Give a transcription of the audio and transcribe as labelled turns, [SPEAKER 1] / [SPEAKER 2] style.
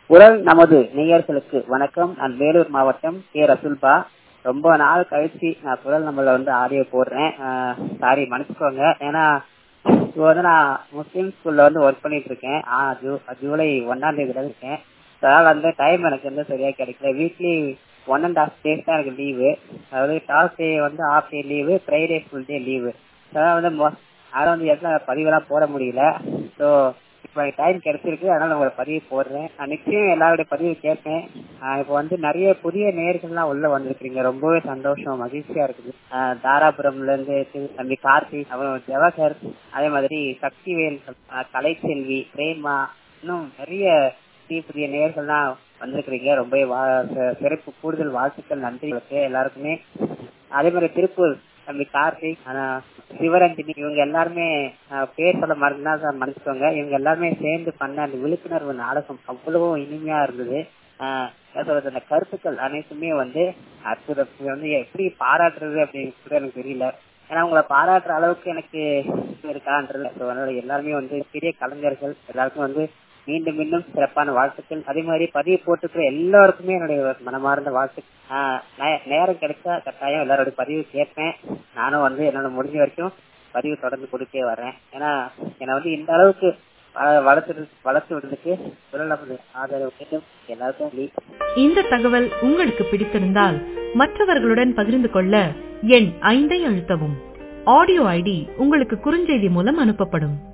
[SPEAKER 1] குரல் நமது நேயர்களுக்கு வணக்கம் நான் வேலூர் மாவட்டம் கே ரசுல்பா ரொம்ப நாள் கழிச்சு நான் குரல் நம்மள வந்து ஆடியோ போடுறேன் சாரி மன்னிச்சுக்கோங்க ஏன்னா இப்போ வந்து நான் முஸ்லீம் ஸ்கூல்ல வந்து ஒர்க் பண்ணிட்டு இருக்கேன் ஆ, ஜூ- ஜூலை ஒன்னாம் தேதியில இருக்கேன் அதனால வந்து டைம் எனக்கு வந்து சரியா கிடைக்கல weekly one and half days தான் எனக்கு லீவு அதாவது டாஸ் டே வந்து half day leave Friday full day leave அதனால வந்து மொ- அதனால வந்து எதுல பதிவெல்லாம் போட முடியல ஸோ இப்போ எனக்கு டைம் கிடைச்சிருக்கு அதனால உங்களை பதிவு போடுறேன் நான் நிச்சயம் எல்லாருடைய பதிவு கேட்பேன் ஆஹ் இப்போ வந்து நிறைய புதிய நேர்கள்லாம் உள்ள வந்திருக்கீங்க ரொம்பவே சந்தோஷம் மகிழ்ச்சியா இருக்குது ஆஹ் தாராபுரம்ல இருந்து திரு தம்பி கார்த்திக் அப்புறம் ஜவஹர் அதே மாதிரி சக்திவேல் ஆஹ் கலைச்செல்வி பிரேமா இன்னும் நிறைய புதிய புதிய நேர்கள்லாம் வந்திருக்கிறீங்க ரொம்ப சிறப்பு கூடுதல் வாழ்த்துக்கள் நன்றி உங்களுக்கு எல்லாருக்குமே அதே மாதிரி திருப்பூர் தம்பி கார்த்திக் ஆனா சிவரஞ்சனி இவங்க எல்லாருமே ஆஹ் பேர் சொல்ல மறந்துனா தான் மன்னிச்சுக்கோங்க இவங்க எல்லாருமே சேர்ந்து பண்ண அந்த விழிப்புணர்வு நாடகம் அவ்வளவு இனிமையா இருந்தது ஆஹ் என்ன சொல்றது அந்த கருத்துக்கள் அனைத்துமே வந்து அற்புதம் இது வந்து எப்படி பாராட்டுறது அப்படின்னு கூட எனக்கு தெரியல ஏன்னா உங்களை பாராட்டுற அளவுக்கு எனக்கு இது இருக்கான்றது So, அதனால எல்லாருமே வந்து பெரிய கலைஞர்கள் எல்லாருக்கும் வந்து மீண்டும் மீண்டும் சிறப்பான வாழ்த்துக்கள் அதே மாதிரி பதிவு போட்டுக்கிற எல்லாருக்குமே என்னுடைய மனமார்ந்த வாழ்த்து ஆஹ் நே- நேரம் கிடைச்சா கட்டாயம் எல்லாரோட பதிவு கேட்பேன் நானும் வந்து என்னால முடிஞ்ச வரைக்கும் பதிவு தொடர்ந்து கொடுத்தே வர்றேன் ஏன்னா என்னை வந்து இந்த அளவுக்கு வ- வளர்த்து வளர்த்து விடுறதுக்கு குரல் நமது ஆதரவு வேண்டும் எல்லாருக்கும் leave.
[SPEAKER 2] இந்த தகவல் உங்களுக்கு பிடித்திருந்தால் மற்றவர்களுடன் பகிர்ந்து கொள்ள எண் ஐந்தை அழுத்தவும் ஆடியோ ஐடி உங்களுக்கு குறுஞ்செய்தி மூலம் அனுப்பப்படும்